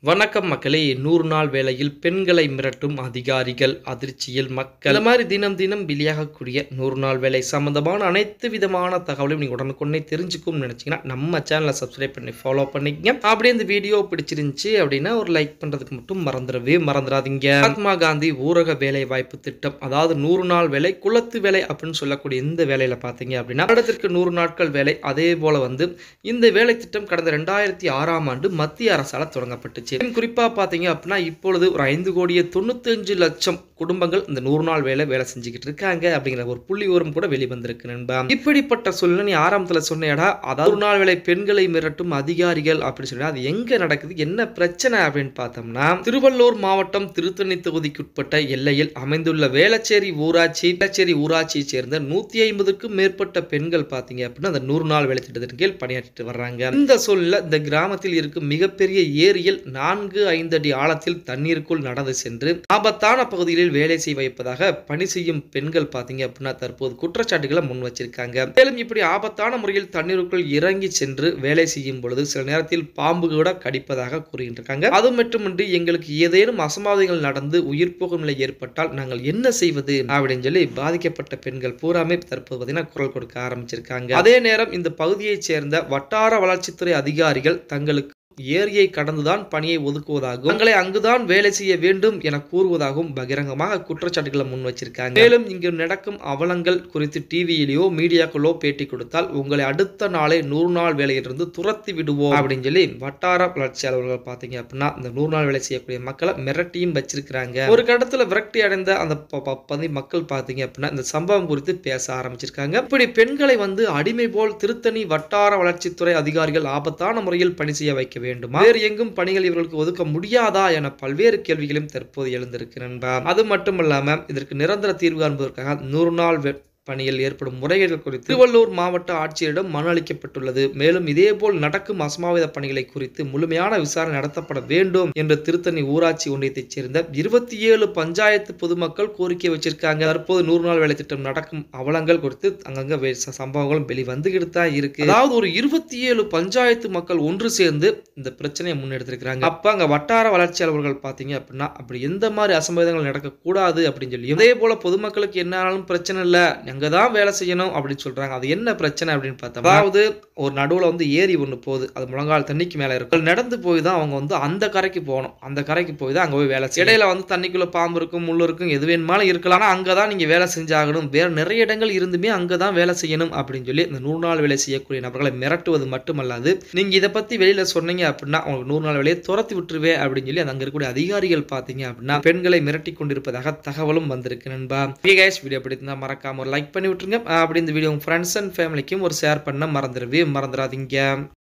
வணக்கம் மக்களே நூறு நாள் வேளையில் பெண்களை மிரட்டும் அதிகாரிகள் அதிர்ச்சியில் மக்கள் இந்த மாதிரி தினம் தினம் வெளியாகக்கூடிய நூறு நாள் வேலை சம்பந்தமான அனைத்து விதமான தகவலையும் நீங்கள் உடனுக்குடனே தெரிஞ்சுக்கும் நினைச்சீங்கன்னா நம்ம சேனலை சப்ஸ்கிரைப் பண்ணி ஃபாலோ பண்ணிக்கங்க அப்படியே இந்த வீடியோ பிடிச்சிருந்துச்சு அப்படின்னா ஒரு லைக் பண்ணுறதுக்கு மட்டும் மறந்துடவே மறந்துடாதீங்க மகாத்மா காந்தி ஊரக வேலை வாய்ப்பு திட்டம் அதாவது நூறு நாள் வேலை குளத்து வேலை அப்படின்னு சொல்லக்கூடிய இந்த வேலையில பார்த்தீங்க அப்படின்னா வருடத்திற்கு நூறு நாட்கள் வேலை அதே போல வந்து இந்த வேலை திட்டம் கடந்த ரெண்டாயிரத்தி ஆறாம் ஆண்டு மத்திய அரசால் தொடங்கப்பட்டுச்சு இன்னும் குறிப்பா பார்த்தீங்க அப்படின்னா இப்பொழுது ஒரு ஐந்து கோடியே தொண்ணூத்தஞ்சு லட்சம் குடும்பங்கள் இந்த நூறு நாள் வேலை வேலை செஞ்சுக்கிட்டு இருக்காங்க அப்படிங்கிற ஒரு புள்ளி விவரம் கூட வெளிவந்திருக்கு நண்பா இப்படிப்பட்ட சூழ்நிலை நீ ஆரம்பத்துல சொன்னேடா அதாவது ஒரு நாள் வேலை பெண்களை மிரட்டும் அதிகாரிகள் அப்படின்னு சொன்னா அது எங்க நடக்குது என்ன பிரச்சனை அப்படின்னு பார்த்தோம்னா திருவள்ளூர் மாவட்டம் திருத்தணி தொகுதிக்குட்பட்ட எல்லையில் அமைந்துள்ள வேளச்சேரி ஊராட்சி வேளச்சேரி ஊராட்சியை சேர்ந்த நூத்தி ஐம்பதுக்கும் மேற்பட்ட பெண்கள் பார்த்தீங்க அப்படின்னா அந்த நூறு நாள் வேலை திட்டத்தின் கீழ் பணியாற்றிட்டு வர்றாங்க இந்த சூழ்நிலை இந்த கிராமத்தில் இருக்கும் மிகப்பெரிய ஏரியில் நான்கு ஐந்து அடி ஆழத்தில் தண்ணீருக்குள் நடந்து சென்று ஆபத்தான பகுதிகளில் வேலை செய்ய வைப்பதாக பணி செய்யும் பெண்கள் பார்த்தீங்க அப்படின்னா தற்போது குற்றச்சாட்டுகளை முன் வச்சிருக்காங்க மேலும் இப்படி ஆபத்தான முறையில் தண்ணீருக்குள் இறங்கி சென்று வேலை செய்யும் பொழுது சில நேரத்தில் பாம்பு கூட கடிப்பதாக கூறுகின்றாங்க அது மட்டுமின்றி எங்களுக்கு ஏதேனும் அசம்பாவிதங்கள் நடந்து உயிர் போகும் நிலை ஏற்பட்டால் நாங்கள் என்ன செய்வது அப்படின்னு சொல்லி பாதிக்கப்பட்ட பெண்கள் பூராமே தற்போது பார்த்தீங்கன்னா குரல் கொடுக்க ஆரம்பிச்சிருக்காங்க அதே நேரம் இந்த பகுதியைச் சேர்ந்த வட்டார வளர்ச்சித்துறை அதிகாரிகள் தங்களுக்கு ஏரியை கடந்துதான் பணியை ஒதுக்குவதாகவும் தங்களை அங்குதான் வேலை செய்ய வேண்டும் என கூறுவதாகவும் பகிரங்கமாக குற்றச்சாட்டுகளை முன் வச்சிருக்காங்க மேலும் இங்கு நடக்கும் அவலங்கள் குறித்து டிவியிலேயோ மீடியாக்களோ பேட்டி கொடுத்தால் உங்களை அடுத்த நாளே நூறு நாள் வேலையிலிருந்து துரத்தி விடுவோம் அப்படின்னு சொல்லி வட்டார வளர்ச்சி அலுவலர்கள் பார்த்தீங்க அப்படின்னா இந்த நூறு நாள் வேலை செய்யக்கூடிய மக்களை மிரட்டியும் வச்சிருக்கிறாங்க ஒரு கட்டத்துல விரட்டி அடைந்த அந்த ப- ப- பதி மக்கள் பார்த்தீங்க அப்படின்னா இந்த சம்பவம் குறித்து பேச ஆரம்பிச்சிருக்காங்க இப்படி பெண்களை வந்து அடிமை போல் திருத்தணி வட்டார வளர்ச்சித்துறை அதிகாரிகள் ஆபத்தான முறையில் பணி செய்ய வைக்க வேண்டுமா வேறு எங்கும் பணிகள் இவர்களுக்கு ஒதுக்க முடியாதா என பல்வேறு கேள்விகளும் தற்போது எழுந்திருக்கு நண்பா அது மட்டுமல்லாம இதற்கு நிரந்தர தீர்வு காண்பதற்காக நூறு நாள் வே- பணியில் ஏற்படும் முறைகேடுகள் குறித்து திருவள்ளூர் மாவட்ட ஆட்சியரிடம் மனு அளிக்கப்பட்டுள்ளது மேலும் இதேபோல் நடக்கும் அசம்பாவித பணிகளை குறித்து முழுமையான விசாரணை நடத்தப்பட வேண்டும் என்று திருத்தணி ஊராட்சி ஒன்றியத்தைச் சேர்ந்த இருபத்தி ஏழு பஞ்சாயத்து பொதுமக்கள் கோரிக்கை வச்சிருக்காங்க தற்போது நூறு நாள் வேலை திட்டம் நடக்கும் அவலங்கள் குறித்து அங்கங்க வே- ச- சம்பவங்களும் வெளிவந்துகிட்டு தான் இருக்கு அதாவது ஒரு இருபத்தி ஏழு பஞ்சாயத்து மக்கள் ஒன்று சேர்ந்து இந்த பிரச்சனையை முன்னெடுத்திருக்கிறாங்க அப்ப அங்க வட்டார வளர்ச்சி அலுவலர்கள் பாத்தீங்க அப்படின்னா அப்படி எந்த மாதிரி அசம்பாவிதங்கள் நடக்கக்கூடாது அப்படின்னு சொல்லி அதே போல பொதுமக்களுக்கு என்ன ஆனாலும் பிரச்சனை இல்லை அங்கே தான் வேலை செய்யணும் அப்படின்னு சொல்றாங்க அது என்ன பிரச்சனை அப்படின்னு பார்த்தா அதாவது ஒரு நடுவில் வந்து ஏரி ஒன்று போகுது அது முழங்கால் தண்ணிக்கு மேலே இருக்கும் அதுல நடந்து போய் தான் அவங்க வந்து அந்த கரைக்கு போகணும் அந்த கரைக்கு போய் தான் அங்கே போய் வேலை செய்யணும் இடையில வந்து தண்ணிக்குள்ள பாம்பு இருக்கும் முள் இருக்கும் எது வேணுமாலும் இருக்கலாம் ஆனால் அங்கே தான் நீங்கள் வேலை செஞ்சாகணும் வேற நிறைய இடங்கள் இருந்துமே அங்கே தான் வேலை செய்யணும் அப்படின்னு சொல்லி இந்த நூறு நாள் வேலை செய்யக்கூடிய நபர்களை மிரட்டுவது மட்டுமல்லாது நீங்கள் இதை பற்றி வெளியில் சொன்னீங்க அப்படின்னா உங்களுக்கு நூறு நாள் வேலையை துரத்தி விட்டுருவேன் அப்படின்னு சொல்லி அந்த அங்கே இருக்கக்கூடிய அதிகாரிகள் பார்த்தீங்க அப்படின்னா பெண்களை மிரட்டி கொண்டிருப்பதாக தகவலும் வந்திருக்கு நண்பா கைஸ் வீடியோ பிடித்திருந்தா மறக்காம ஒரு லைக் பண்ணி விட்டுருங்க அப்படி இந்த வீடியோ உங்க ஃப்ரெண்ட்ஸ் அண்ட் ஃபேமிலிக்கும் ஒரு ஷேர் பண்ண மறந்துடவே மறந்துடாதீங்க